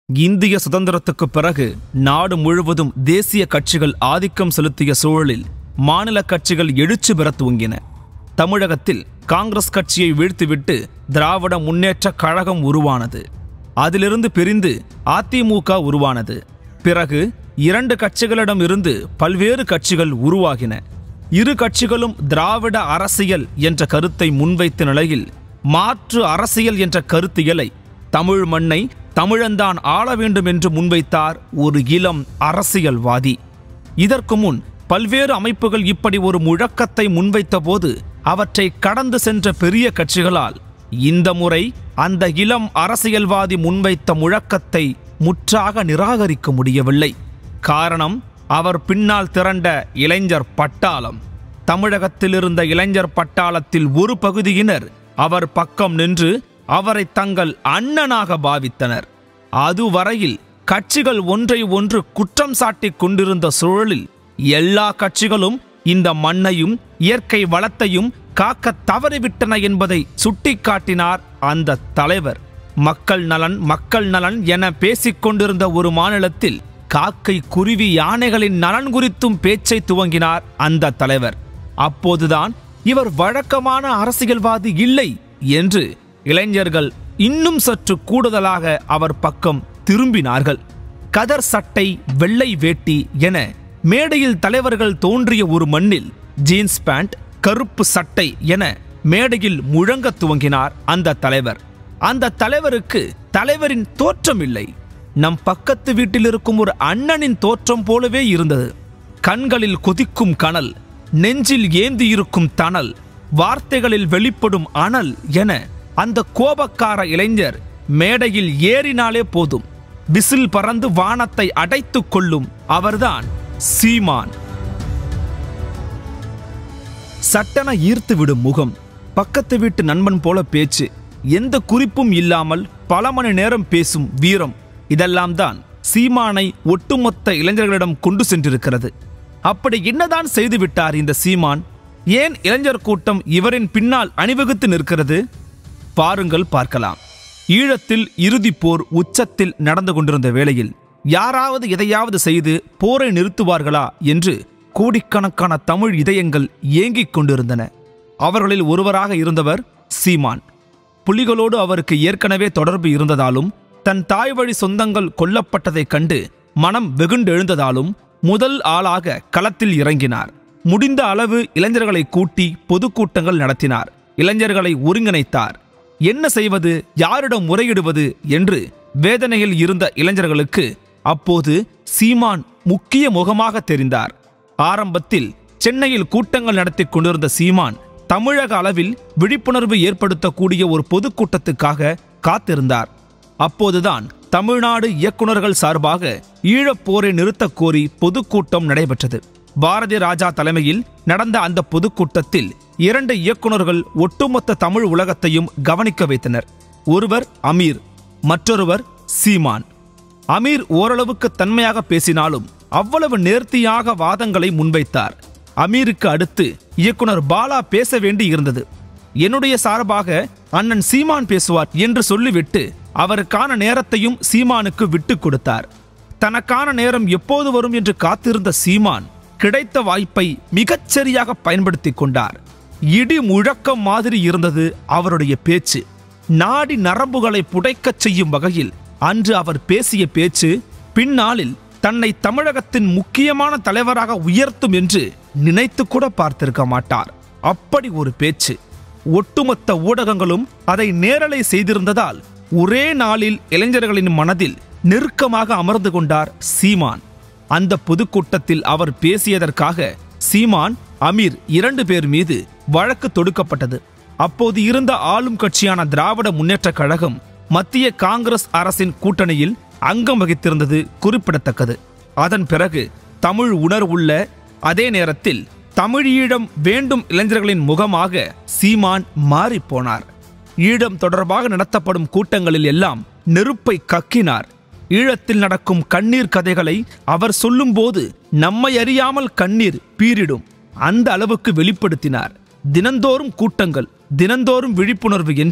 இந்திய சுதந்திரத்துக்கு பிறகு நாடு முழுவதும் தேசிய கட்சிகள் ஆதிக்கம் செலுத்திய சூழலில் மாநில கட்சிகள் எழுச்சி பெற துவங்கின தமிழகத்தில் காங்கிரஸ் கட்சியை வீழ்த்திவிட்டு திராவிட முன்னேற்றக் கழகம் உருவானது அதிலிருந்து பிரிந்து அதிமுக உருவானது பிறகு இரண்டு கட்சிகளிடம் இருந்து பல்வேறு கட்சிகள் உருவாகின இரு கட்சிகளும் திராவிட அரசியல் என்ற கருத்தை முன்வைத்த நிலையில் மாற்று அரசியல் என்ற கருத்தியலை தமிழ் மண்ணை தமிழன்தான் ஆள வேண்டும் என்று முன்வைத்தார் ஒரு இளம் அரசியல்வாதி இதற்கு முன் பல்வேறு அமைப்புகள் இப்படி ஒரு முழக்கத்தை முன்வைத்த போது அவற்றை கடந்து சென்ற பெரிய கட்சிகளால் இந்த முறை அந்த இளம் அரசியல்வாதி முன்வைத்த முழக்கத்தை முற்றாக நிராகரிக்க முடியவில்லை காரணம் அவர் பின்னால் திரண்ட இளைஞர் பட்டாளம் தமிழகத்தில் இருந்த இளைஞர் பட்டாளத்தில் ஒரு பகுதியினர் அவர் பக்கம் நின்று அவரை தங்கள் அண்ணனாக பாவித்தனர் அதுவரையில் கட்சிகள் ஒன்றை ஒன்று குற்றம் சாட்டிக் கொண்டிருந்த சூழலில் எல்லா கட்சிகளும் இந்த மண்ணையும் இயற்கை வளத்தையும் காக்க தவறிவிட்டன என்பதை சுட்டிக்காட்டினார் அந்த தலைவர் மக்கள் நலன் மக்கள் நலன் என பேசிக் கொண்டிருந்த ஒரு மாநிலத்தில் காக்கை குருவி யானைகளின் நலன் குறித்தும் பேச்சை துவங்கினார் அந்த தலைவர் அப்போதுதான் இவர் வழக்கமான அரசியல்வாதி இல்லை என்று இளைஞர்கள் இன்னும் சற்று கூடுதலாக அவர் பக்கம் திரும்பினார்கள் கதர் சட்டை வெள்ளை வேட்டி என மேடையில் தலைவர்கள் தோன்றிய ஒரு மண்ணில் ஜீன்ஸ் பேண்ட் கருப்பு சட்டை என மேடையில் முழங்கத் துவங்கினார் அந்த தலைவர் அந்த தலைவருக்கு தலைவரின் தோற்றம் இல்லை நம் பக்கத்து வீட்டில் இருக்கும் ஒரு அண்ணனின் தோற்றம் போலவே இருந்தது கண்களில் கொதிக்கும் கனல் நெஞ்சில் ஏந்தி இருக்கும் தணல் வார்த்தைகளில் வெளிப்படும் அனல் என அந்த கோபக்கார இளைஞர் மேடையில் ஏறினாலே போதும் விசில் பறந்து வானத்தை அடைத்துக் கொள்ளும் அவர்தான் சீமான் சட்டென ஈர்த்து விடும் முகம் பக்கத்து வீட்டு நண்பன் போல பேச்சு எந்த குறிப்பும் இல்லாமல் பல மணி நேரம் பேசும் வீரம் இதெல்லாம் தான் சீமானை ஒட்டுமொத்த இளைஞர்களிடம் கொண்டு சென்றிருக்கிறது அப்படி என்னதான் செய்துவிட்டார் இந்த சீமான் ஏன் இளைஞர் கூட்டம் இவரின் பின்னால் அணிவகுத்து நிற்கிறது பாருங்கள் பார்க்கலாம் ஈழத்தில் இறுதிப் போர் உச்சத்தில் நடந்து கொண்டிருந்த வேளையில் யாராவது எதையாவது செய்து போரை நிறுத்துவார்களா என்று கோடிக்கணக்கான தமிழ் இதயங்கள் ஏங்கிக் கொண்டிருந்தன அவர்களில் ஒருவராக இருந்தவர் சீமான் புலிகளோடு அவருக்கு ஏற்கனவே தொடர்பு இருந்ததாலும் தன் தாய் வழி சொந்தங்கள் கொல்லப்பட்டதைக் கண்டு மனம் வெகுண்டெழுந்ததாலும் முதல் ஆளாக களத்தில் இறங்கினார் முடிந்த அளவு இளைஞர்களை கூட்டி பொதுக்கூட்டங்கள் நடத்தினார் இளைஞர்களை ஒருங்கிணைத்தார் என்ன செய்வது யாரிடம் முறையிடுவது என்று வேதனையில் இருந்த இளைஞர்களுக்கு அப்போது சீமான் முக்கிய முகமாக தெரிந்தார் ஆரம்பத்தில் சென்னையில் கூட்டங்கள் நடத்தி கொண்டிருந்த சீமான் தமிழக அளவில் விழிப்புணர்வு ஏற்படுத்தக்கூடிய ஒரு பொதுக்கூட்டத்துக்காக காத்திருந்தார் அப்போதுதான் தமிழ்நாடு இயக்குனர்கள் சார்பாக ஈழப் போரை நிறுத்தக் கோரி பொதுக்கூட்டம் நடைபெற்றது பாரதி ராஜா தலைமையில் நடந்த அந்த பொதுக்கூட்டத்தில் இரண்டு இயக்குனர்கள் ஒட்டுமொத்த தமிழ் உலகத்தையும் கவனிக்க வைத்தனர் ஒருவர் அமீர் மற்றொருவர் சீமான் அமீர் ஓரளவுக்கு தன்மையாக பேசினாலும் அவ்வளவு நேர்த்தியாக வாதங்களை முன்வைத்தார் அமீருக்கு அடுத்து இயக்குனர் பாலா பேச வேண்டி இருந்தது என்னுடைய சார்பாக அண்ணன் சீமான் பேசுவார் என்று சொல்லிவிட்டு அவருக்கான நேரத்தையும் சீமானுக்கு விட்டுக் கொடுத்தார் தனக்கான நேரம் எப்போது வரும் என்று காத்திருந்த சீமான் கிடைத்த வாய்ப்பை மிகச்சரியாக பயன்படுத்திக் கொண்டார் இடி முழக்கம் மாதிரி இருந்தது அவருடைய பேச்சு நாடி நரம்புகளை புடைக்கச் செய்யும் வகையில் அன்று அவர் பேசிய பேச்சு பின்னாளில் தன்னை தமிழகத்தின் முக்கியமான தலைவராக உயர்த்தும் என்று நினைத்து கூட பார்த்திருக்க மாட்டார் அப்படி ஒரு பேச்சு ஒட்டுமொத்த ஊடகங்களும் அதை நேரலை செய்திருந்ததால் ஒரே நாளில் இளைஞர்களின் மனதில் நெருக்கமாக அமர்ந்து கொண்டார் சீமான் அந்த பொதுக்கூட்டத்தில் அவர் பேசியதற்காக சீமான் அமீர் இரண்டு பேர் மீது வழக்கு தொடுக்கப்பட்டது அப்போது இருந்த ஆளும் கட்சியான திராவிட முன்னேற்றக் கழகம் மத்திய காங்கிரஸ் அரசின் கூட்டணியில் அங்கம் வகித்திருந்தது குறிப்பிடத்தக்கது அதன் பிறகு தமிழ் உணர்வுள்ள அதே நேரத்தில் தமிழீழம் வேண்டும் இளைஞர்களின் முகமாக சீமான் மாறிப்போனார் ஈழம் தொடர்பாக நடத்தப்படும் கூட்டங்களில் எல்லாம் நெருப்பை கக்கினார் ஈழத்தில் நடக்கும் கண்ணீர் கதைகளை அவர் சொல்லும்போது நம்மை அறியாமல் கண்ணீர் பீரிடும் அந்த அளவுக்கு வெளிப்படுத்தினார் தினந்தோறும் கூட்டங்கள் தினந்தோறும் விழிப்புணர்வு என்று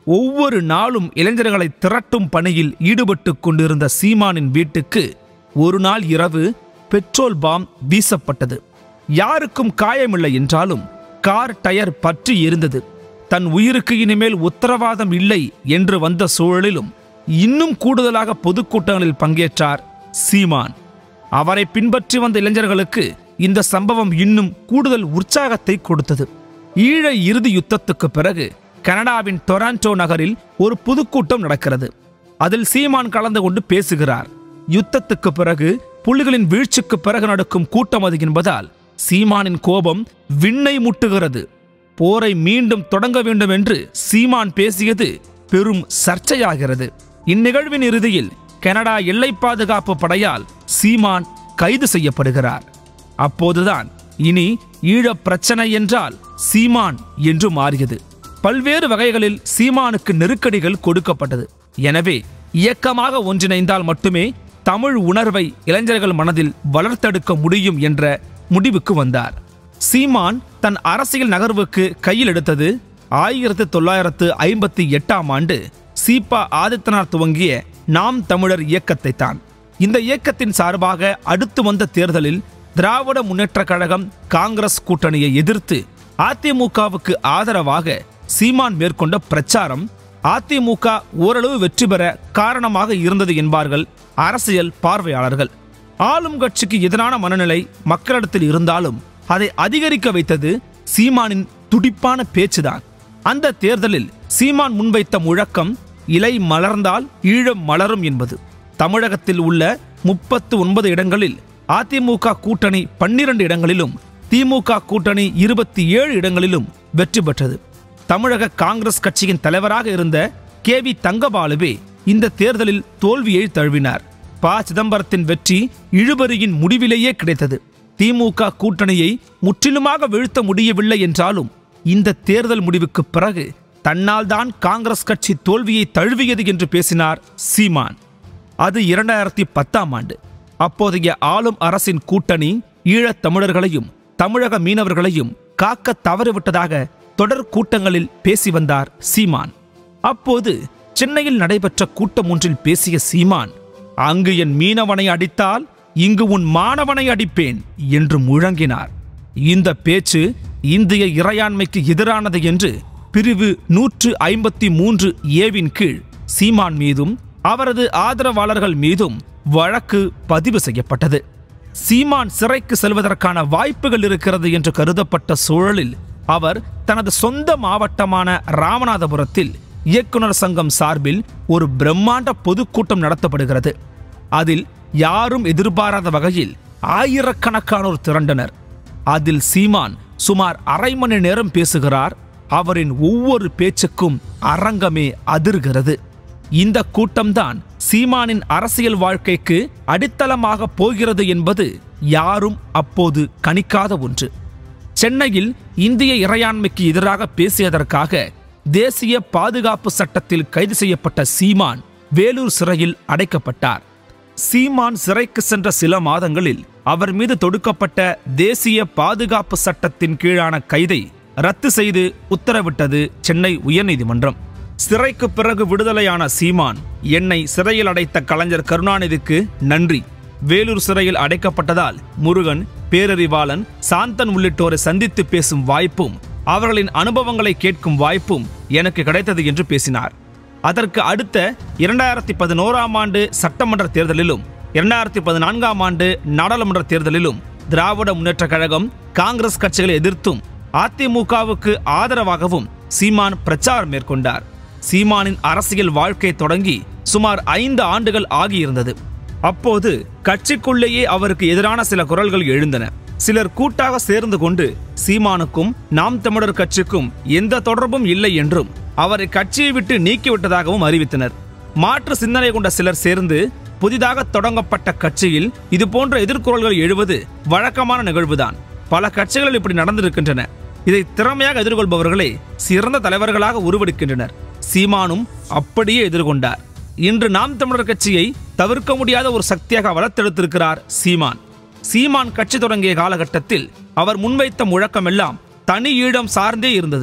ஒவ்வொரு நாளும் இளைஞர்களை திரட்டும் பணியில் ஈடுபட்டு கொண்டிருந்த சீமானின் வீட்டுக்கு ஒரு நாள் இரவு பெட்ரோல் பாம் வீசப்பட்டது யாருக்கும் காயமில்லை என்றாலும் கார் டயர் பற்றி எரிந்தது தன் உயிருக்கு இனிமேல் உத்தரவாதம் இல்லை என்று வந்த சூழலிலும் இன்னும் கூடுதலாக பொதுக்கூட்டங்களில் பங்கேற்றார் சீமான் அவரை பின்பற்றி வந்த இளைஞர்களுக்கு இந்த சம்பவம் இன்னும் கூடுதல் உற்சாகத்தை கொடுத்தது ஈழ இறுதி யுத்தத்துக்கு பிறகு கனடாவின் டொராண்டோ நகரில் ஒரு பொதுக்கூட்டம் நடக்கிறது அதில் சீமான் கலந்து கொண்டு பேசுகிறார் யுத்தத்துக்கு பிறகு புலிகளின் வீழ்ச்சிக்கு பிறகு நடக்கும் கூட்டம் அது என்பதால் சீமானின் கோபம் விண்ணை முட்டுகிறது போரை மீண்டும் தொடங்க வேண்டும் என்று சீமான் பேசியது பெரும் சர்ச்சையாகிறது இந்நிகழ்வின் இறுதியில் கனடா எல்லை பாதுகாப்பு படையால் சீமான் கைது செய்யப்படுகிறார் அப்போதுதான் இனி ஈழப் பிரச்சனை என்றால் சீமான் என்று மாறியது பல்வேறு வகைகளில் சீமானுக்கு நெருக்கடிகள் கொடுக்கப்பட்டது எனவே இயக்கமாக ஒன்றிணைந்தால் மட்டுமே தமிழ் உணர்வை இளைஞர்கள் மனதில் வளர்த்தெடுக்க முடியும் என்ற முடிவுக்கு வந்தார் சீமான் தன் அரசியல் நகர்வுக்கு கையில் எடுத்தது ஆயிரத்து தொள்ளாயிரத்து ஐம்பத்தி எட்டாம் ஆண்டு சீபா ஆதித்தனார் துவங்கிய நாம் தமிழர் இயக்கத்தை தான் இந்த இயக்கத்தின் சார்பாக அடுத்து வந்த தேர்தலில் திராவிட முன்னேற்றக் கழகம் காங்கிரஸ் கூட்டணியை எதிர்த்து அதிமுகவுக்கு ஆதரவாக சீமான் மேற்கொண்ட பிரச்சாரம் அதிமுக ஓரளவு வெற்றி பெற காரணமாக இருந்தது என்பார்கள் அரசியல் பார்வையாளர்கள் ஆளும் கட்சிக்கு எதிரான மனநிலை மக்களிடத்தில் இருந்தாலும் அதை அதிகரிக்க வைத்தது சீமானின் துடிப்பான பேச்சுதான் அந்த தேர்தலில் சீமான் முன்வைத்த முழக்கம் இலை மலர்ந்தால் ஈழம் மலரும் என்பது தமிழகத்தில் உள்ள முப்பத்து ஒன்பது இடங்களில் அதிமுக கூட்டணி பன்னிரண்டு இடங்களிலும் திமுக கூட்டணி இருபத்தி ஏழு இடங்களிலும் வெற்றி பெற்றது தமிழக காங்கிரஸ் கட்சியின் தலைவராக இருந்த கே வி தங்கபாலுவே இந்த தேர்தலில் தோல்வியை தழுவினார் ப சிதம்பரத்தின் வெற்றி இழுபறியின் முடிவிலேயே கிடைத்தது திமுக கூட்டணியை முற்றிலுமாக வீழ்த்த முடியவில்லை என்றாலும் இந்த தேர்தல் முடிவுக்கு பிறகு தன்னால் தான் காங்கிரஸ் கட்சி தோல்வியை தழுவியது என்று பேசினார் சீமான் அது இரண்டாயிரத்தி பத்தாம் ஆண்டு அப்போதைய ஆளும் அரசின் கூட்டணி ஈழத் தமிழர்களையும் தமிழக மீனவர்களையும் காக்க தவறிவிட்டதாக தொடர் கூட்டங்களில் பேசி வந்தார் சீமான் அப்போது சென்னையில் நடைபெற்ற கூட்டம் ஒன்றில் பேசிய சீமான் அங்கு என் மீனவனை அடித்தால் இங்கு உன் மாணவனை அடிப்பேன் என்று முழங்கினார் இந்த பேச்சு இந்திய இறையாண்மைக்கு எதிரானது என்று பிரிவு நூற்று ஐம்பத்தி மூன்று ஏவின் கீழ் சீமான் மீதும் அவரது ஆதரவாளர்கள் மீதும் வழக்கு பதிவு செய்யப்பட்டது சீமான் சிறைக்கு செல்வதற்கான வாய்ப்புகள் இருக்கிறது என்று கருதப்பட்ட சூழலில் அவர் தனது சொந்த மாவட்டமான ராமநாதபுரத்தில் இயக்குனர் சங்கம் சார்பில் ஒரு பிரம்மாண்ட பொதுக்கூட்டம் நடத்தப்படுகிறது அதில் யாரும் எதிர்பாராத வகையில் ஆயிரக்கணக்கானோர் திரண்டனர் அதில் சீமான் சுமார் அரை மணி நேரம் பேசுகிறார் அவரின் ஒவ்வொரு பேச்சுக்கும் அரங்கமே அதிர்கிறது இந்த கூட்டம்தான் சீமானின் அரசியல் வாழ்க்கைக்கு அடித்தளமாக போகிறது என்பது யாரும் அப்போது கணிக்காத ஒன்று சென்னையில் இந்திய இறையாண்மைக்கு எதிராக பேசியதற்காக தேசிய பாதுகாப்பு சட்டத்தில் கைது செய்யப்பட்ட சீமான் வேலூர் சிறையில் அடைக்கப்பட்டார் சீமான் சிறைக்கு சென்ற சில மாதங்களில் அவர் மீது தொடுக்கப்பட்ட தேசிய பாதுகாப்பு சட்டத்தின் கீழான கைதை ரத்து செய்து உத்தரவிட்டது சென்னை உயர்நீதிமன்றம் சிறைக்கு பிறகு விடுதலையான சீமான் என்னை சிறையில் அடைத்த கலைஞர் கருணாநிதிக்கு நன்றி வேலூர் சிறையில் அடைக்கப்பட்டதால் முருகன் பேரறிவாளன் சாந்தன் உள்ளிட்டோரை சந்தித்து பேசும் வாய்ப்பும் அவர்களின் அனுபவங்களை கேட்கும் வாய்ப்பும் எனக்கு கிடைத்தது என்று பேசினார் அதற்கு அடுத்த இரண்டாயிரத்தி பதினோராம் ஆண்டு சட்டமன்ற தேர்தலிலும் இரண்டாயிரத்தி பதினான்காம் ஆண்டு நாடாளுமன்ற தேர்தலிலும் திராவிட முன்னேற்றக் கழகம் காங்கிரஸ் கட்சிகளை எதிர்த்தும் அதிமுகவுக்கு ஆதரவாகவும் சீமான் பிரச்சாரம் மேற்கொண்டார் சீமானின் அரசியல் வாழ்க்கை தொடங்கி சுமார் ஐந்து ஆண்டுகள் ஆகியிருந்தது அப்போது கட்சிக்குள்ளேயே அவருக்கு எதிரான சில குரல்கள் எழுந்தன சிலர் கூட்டாக சேர்ந்து கொண்டு சீமானுக்கும் நாம் தமிழர் கட்சிக்கும் எந்த தொடர்பும் இல்லை என்றும் அவரை கட்சியை விட்டு நீக்கிவிட்டதாகவும் அறிவித்தனர் மாற்று சிந்தனை கொண்ட சிலர் சேர்ந்து புதிதாக தொடங்கப்பட்ட கட்சியில் இது போன்ற எதிர்குரல்கள் எழுவது வழக்கமான நிகழ்வுதான் பல கட்சிகள் இப்படி நடந்திருக்கின்றன இதை திறமையாக எதிர்கொள்பவர்களே சிறந்த தலைவர்களாக உருவெடுக்கின்றனர் சீமானும் அப்படியே எதிர்கொண்டார் இன்று நாம் தமிழர் கட்சியை தவிர்க்க முடியாத ஒரு சக்தியாக வளர்த்தெடுத்திருக்கிறார் சீமான் சீமான் கட்சி தொடங்கிய காலகட்டத்தில் அவர் முன்வைத்த முழக்கமெல்லாம் தனி ஈழம் சார்ந்தே இருந்தது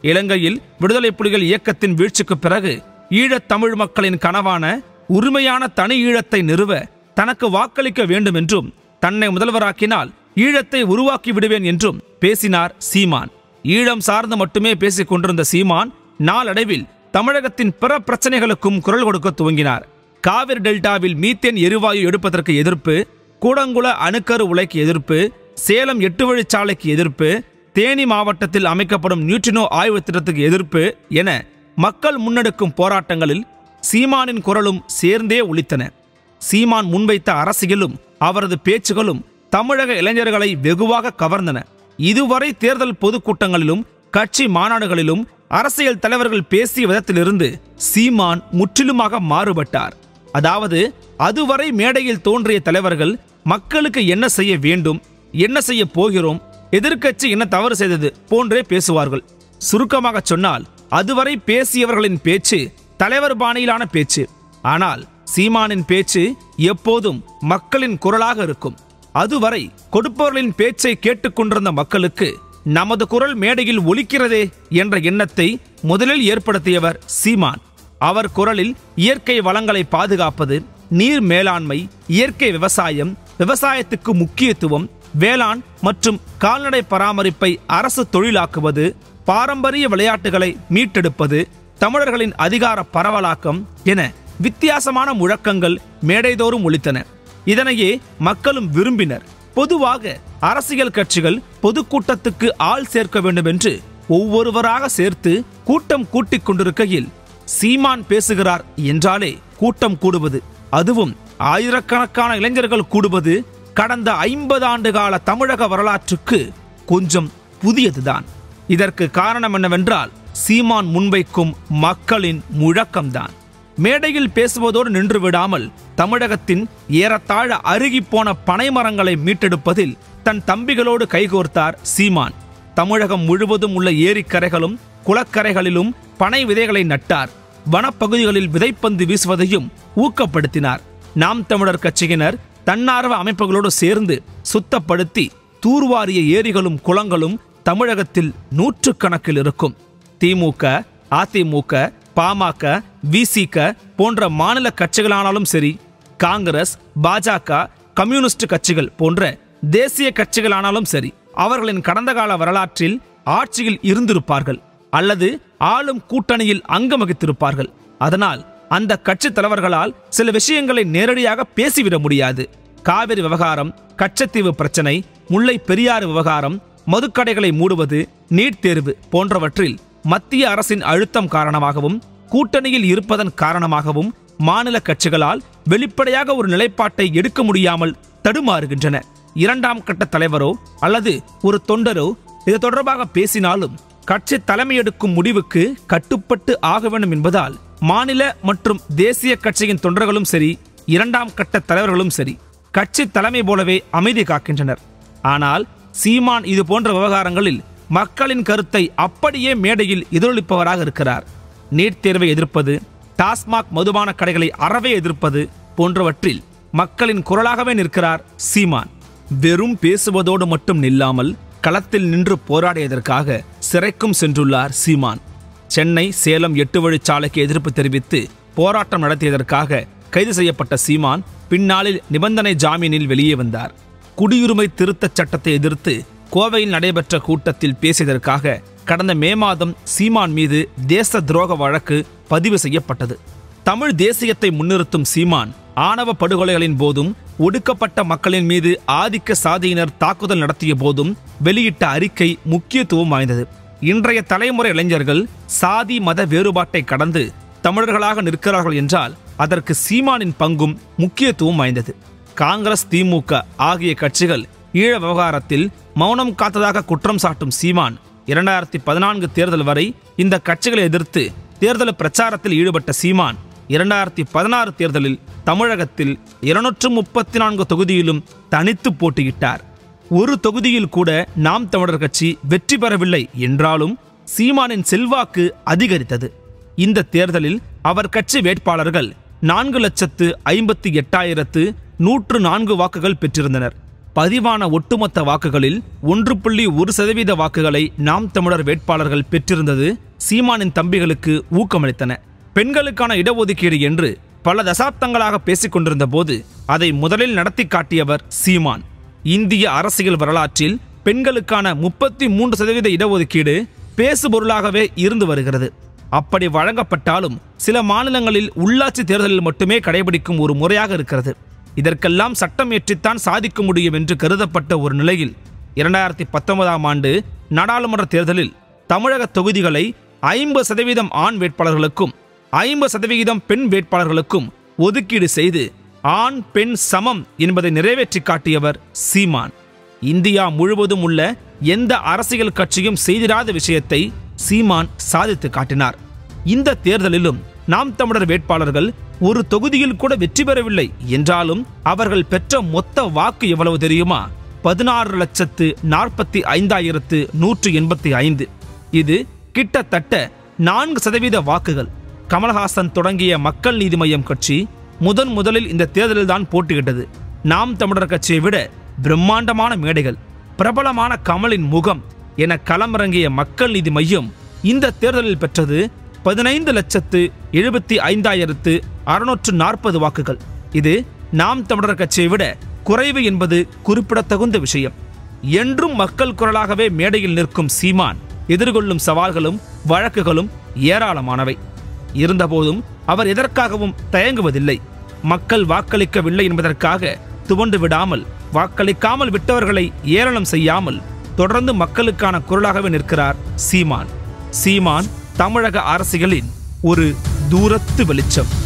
இலங்கையில் விடுதலை புலிகள் இயக்கத்தின் வீழ்ச்சிக்கு பிறகு ஈழத் தமிழ் மக்களின் கனவான உரிமையான தனி ஈழத்தை நிறுவ தனக்கு வாக்களிக்க வேண்டும் என்றும் தன்னை முதல்வராக்கினால் ஈழத்தை உருவாக்கி விடுவேன் என்றும் பேசினார் சீமான் ஈழம் சார்ந்து மட்டுமே பேசிக் கொண்டிருந்த சீமான் நாளடைவில் தமிழகத்தின் பிற பிரச்சனைகளுக்கும் குரல் கொடுக்க துவங்கினார் காவிரி டெல்டாவில் மீத்தேன் எரிவாயு எடுப்பதற்கு எதிர்ப்பு கூடங்குள அணுக்கரு உலைக்கு எதிர்ப்பு சேலம் எட்டு வழிச்சாலைக்கு எதிர்ப்பு தேனி மாவட்டத்தில் அமைக்கப்படும் நியூட்ரினோ ஆய்வு திட்டத்துக்கு எதிர்ப்பு என மக்கள் முன்னெடுக்கும் போராட்டங்களில் சீமானின் குரலும் சேர்ந்தே ஒலித்தன சீமான் முன்வைத்த அரசியலும் அவரது பேச்சுகளும் தமிழக இளைஞர்களை வெகுவாக கவர்ந்தன இதுவரை தேர்தல் பொதுக்கூட்டங்களிலும் கட்சி மாநாடுகளிலும் அரசியல் தலைவர்கள் பேசிய விதத்திலிருந்து சீமான் முற்றிலுமாக மாறுபட்டார் அதாவது அதுவரை மேடையில் தோன்றிய தலைவர்கள் மக்களுக்கு என்ன செய்ய வேண்டும் என்ன செய்ய போகிறோம் எதிர்க்கட்சி என்ன தவறு செய்தது போன்றே பேசுவார்கள் சுருக்கமாக சொன்னால் அதுவரை பேசியவர்களின் பேச்சு தலைவர் பாணியிலான பேச்சு ஆனால் சீமானின் பேச்சு எப்போதும் மக்களின் குரலாக இருக்கும் அதுவரை கொடுப்பவர்களின் பேச்சை கேட்டுக்கொண்டிருந்த மக்களுக்கு நமது குரல் மேடையில் ஒலிக்கிறதே என்ற எண்ணத்தை முதலில் ஏற்படுத்தியவர் சீமான் அவர் குரலில் இயற்கை வளங்களை பாதுகாப்பது நீர் மேலாண்மை இயற்கை விவசாயம் விவசாயத்துக்கு முக்கியத்துவம் வேளாண் மற்றும் கால்நடை பராமரிப்பை அரசு தொழிலாக்குவது பாரம்பரிய விளையாட்டுகளை மீட்டெடுப்பது தமிழர்களின் அதிகார பரவலாக்கம் என வித்தியாசமான முழக்கங்கள் மேடைதோறும் ஒலித்தன இதனையே மக்களும் விரும்பினர் பொதுவாக அரசியல் கட்சிகள் பொதுக்கூட்டத்துக்கு ஆள் சேர்க்க வேண்டும் என்று ஒவ்வொருவராக சேர்த்து கூட்டம் கூட்டிக் கொண்டிருக்கையில் சீமான் பேசுகிறார் என்றாலே கூட்டம் கூடுவது அதுவும் ஆயிரக்கணக்கான இளைஞர்கள் கூடுவது கடந்த ஐம்பது ஆண்டு கால தமிழக வரலாற்றுக்கு கொஞ்சம் புதியதுதான் இதற்கு காரணம் என்னவென்றால் சீமான் முன்வைக்கும் மக்களின் முழக்கம்தான் மேடையில் பேசுவதோடு நின்று விடாமல் தமிழகத்தின் ஏறத்தாழ அருகிப்போன பனைமரங்களை மீட்டெடுப்பதில் தன் தம்பிகளோடு கைகோர்த்தார் சீமான் தமிழகம் முழுவதும் உள்ள ஏரிக்கரைகளும் குளக்கரைகளிலும் பனை விதைகளை நட்டார் வனப்பகுதிகளில் விதைப்பந்து வீசுவதையும் ஊக்கப்படுத்தினார் நாம் தமிழர் கட்சியினர் தன்னார்வ அமைப்புகளோடு சேர்ந்து சுத்தப்படுத்தி தூர்வாரிய ஏரிகளும் குளங்களும் தமிழகத்தில் நூற்றுக்கணக்கில் இருக்கும் திமுக அதிமுக பாமக விசிக போன்ற மாநில கட்சிகளானாலும் சரி காங்கிரஸ் பாஜக கம்யூனிஸ்ட் கட்சிகள் போன்ற தேசிய கட்சிகளானாலும் சரி அவர்களின் கடந்த கால வரலாற்றில் ஆட்சியில் இருந்திருப்பார்கள் அல்லது ஆளும் கூட்டணியில் அங்கம் வகித்திருப்பார்கள் அதனால் அந்த கட்சி தலைவர்களால் சில விஷயங்களை நேரடியாக பேசிவிட முடியாது காவிரி விவகாரம் கச்சத்தீவு பிரச்சனை முல்லை பெரியாறு விவகாரம் மதுக்கடைகளை மூடுவது நீட் தேர்வு போன்றவற்றில் மத்திய அரசின் அழுத்தம் காரணமாகவும் கூட்டணியில் இருப்பதன் காரணமாகவும் மாநில கட்சிகளால் வெளிப்படையாக ஒரு நிலைப்பாட்டை எடுக்க முடியாமல் தடுமாறுகின்றன இரண்டாம் கட்ட தலைவரோ அல்லது ஒரு தொண்டரோ இது தொடர்பாக பேசினாலும் கட்சி தலைமை எடுக்கும் முடிவுக்கு கட்டுப்பட்டு ஆக வேண்டும் என்பதால் மாநில மற்றும் தேசிய கட்சியின் தொண்டர்களும் சரி இரண்டாம் கட்ட தலைவர்களும் சரி கட்சி தலைமை போலவே அமைதி காக்கின்றனர் ஆனால் சீமான் இது போன்ற விவகாரங்களில் மக்களின் கருத்தை அப்படியே மேடையில் எதிரொலிப்பவராக இருக்கிறார் நீட் தேர்வை எதிர்ப்பது டாஸ்மாக் மதுபான கடைகளை அறவே எதிர்ப்பது போன்றவற்றில் மக்களின் குரலாகவே நிற்கிறார் சீமான் வெறும் பேசுவதோடு மட்டும் நில்லாமல் களத்தில் நின்று போராடியதற்காக சிறைக்கும் சென்றுள்ளார் சீமான் சென்னை சேலம் எட்டு வழிச்சாலைக்கு எதிர்ப்பு தெரிவித்து போராட்டம் நடத்தியதற்காக கைது செய்யப்பட்ட சீமான் பின்னாளில் நிபந்தனை ஜாமீனில் வெளியே வந்தார் குடியுரிமை திருத்தச் சட்டத்தை எதிர்த்து கோவையில் நடைபெற்ற கூட்டத்தில் பேசியதற்காக கடந்த மே மாதம் சீமான் மீது தேச துரோக வழக்கு பதிவு செய்யப்பட்டது தமிழ் தேசியத்தை முன்னிறுத்தும் சீமான் ஆணவ படுகொலைகளின் போதும் ஒடுக்கப்பட்ட மக்களின் மீது ஆதிக்க சாதியினர் தாக்குதல் நடத்திய போதும் வெளியிட்ட அறிக்கை முக்கியத்துவம் வாய்ந்தது இன்றைய தலைமுறை இளைஞர்கள் சாதி மத வேறுபாட்டை கடந்து தமிழர்களாக நிற்கிறார்கள் என்றால் அதற்கு சீமானின் பங்கும் முக்கியத்துவம் வாய்ந்தது காங்கிரஸ் திமுக ஆகிய கட்சிகள் ஈழ விவகாரத்தில் மௌனம் காத்ததாக குற்றம் சாட்டும் சீமான் இரண்டாயிரத்தி பதினான்கு தேர்தல் வரை இந்த கட்சிகளை எதிர்த்து தேர்தல் பிரச்சாரத்தில் ஈடுபட்ட சீமான் இரண்டாயிரத்தி பதினாறு தேர்தலில் தமிழகத்தில் இருநூற்று முப்பத்தி நான்கு தொகுதியிலும் தனித்து போட்டியிட்டார் ஒரு தொகுதியில் கூட நாம் தமிழர் கட்சி வெற்றி பெறவில்லை என்றாலும் சீமானின் செல்வாக்கு அதிகரித்தது இந்த தேர்தலில் அவர் கட்சி வேட்பாளர்கள் நான்கு லட்சத்து ஐம்பத்தி எட்டாயிரத்து நூற்று நான்கு வாக்குகள் பெற்றிருந்தனர் பதிவான ஒட்டுமொத்த வாக்குகளில் ஒன்று புள்ளி ஒரு சதவீத வாக்குகளை நாம் தமிழர் வேட்பாளர்கள் பெற்றிருந்தது சீமானின் தம்பிகளுக்கு ஊக்கமளித்தன பெண்களுக்கான இடஒதுக்கீடு என்று பல தசாப்தங்களாக பேசிக் கொண்டிருந்த போது அதை முதலில் நடத்தி காட்டியவர் சீமான் இந்திய அரசியல் வரலாற்றில் பெண்களுக்கான முப்பத்தி மூன்று சதவீத இடஒதுக்கீடு பேசுபொருளாகவே இருந்து வருகிறது அப்படி வழங்கப்பட்டாலும் சில மாநிலங்களில் உள்ளாட்சி தேர்தலில் மட்டுமே கடைபிடிக்கும் ஒரு முறையாக இருக்கிறது இதற்கெல்லாம் சட்டம் ஏற்றித்தான் சாதிக்க முடியும் என்று கருதப்பட்ட ஒரு நிலையில் இரண்டாயிரத்தி பத்தொன்பதாம் ஆண்டு நாடாளுமன்ற தேர்தலில் தமிழக தொகுதிகளை ஐம்பது சதவீதம் ஆண் வேட்பாளர்களுக்கும் ஐம்பது சதவிகிதம் பெண் வேட்பாளர்களுக்கும் ஒதுக்கீடு செய்து ஆண் பெண் சமம் என்பதை நிறைவேற்றி காட்டியவர் சீமான் இந்தியா முழுவதும் உள்ள எந்த அரசியல் கட்சியும் செய்திராத விஷயத்தை சீமான் சாதித்து காட்டினார் இந்த தேர்தலிலும் நாம் தமிழர் வேட்பாளர்கள் ஒரு தொகுதியில் கூட வெற்றி பெறவில்லை என்றாலும் அவர்கள் பெற்ற மொத்த வாக்கு எவ்வளவு தெரியுமா பதினாறு லட்சத்து நாற்பத்தி ஐந்தாயிரத்து நூற்று எண்பத்தி ஐந்து இது கிட்டத்தட்ட நான்கு சதவீத வாக்குகள் கமல்ஹாசன் தொடங்கிய மக்கள் நீதி மய்யம் கட்சி முதன் முதலில் இந்த தேர்தலில்தான் போட்டியிட்டது நாம் தமிழர் கட்சியை விட பிரம்மாண்டமான மேடைகள் பிரபலமான கமலின் முகம் என களமிறங்கிய மக்கள் நீதி மையம் இந்த தேர்தலில் பெற்றது பதினைந்து லட்சத்து எழுபத்தி ஐந்தாயிரத்து அறுநூற்று நாற்பது வாக்குகள் இது நாம் தமிழர் கட்சியை விட குறைவு என்பது குறிப்பிடத்தகுந்த விஷயம் என்றும் மக்கள் குரலாகவே மேடையில் நிற்கும் சீமான் எதிர்கொள்ளும் சவால்களும் வழக்குகளும் ஏராளமானவை இருந்தபோதும் அவர் எதற்காகவும் தயங்குவதில்லை மக்கள் வாக்களிக்கவில்லை என்பதற்காக துவண்டு விடாமல் வாக்களிக்காமல் விட்டவர்களை ஏளனம் செய்யாமல் தொடர்ந்து மக்களுக்கான குரலாகவே நிற்கிறார் சீமான் சீமான் தமிழக அரசியலின் ஒரு தூரத்து வெளிச்சம்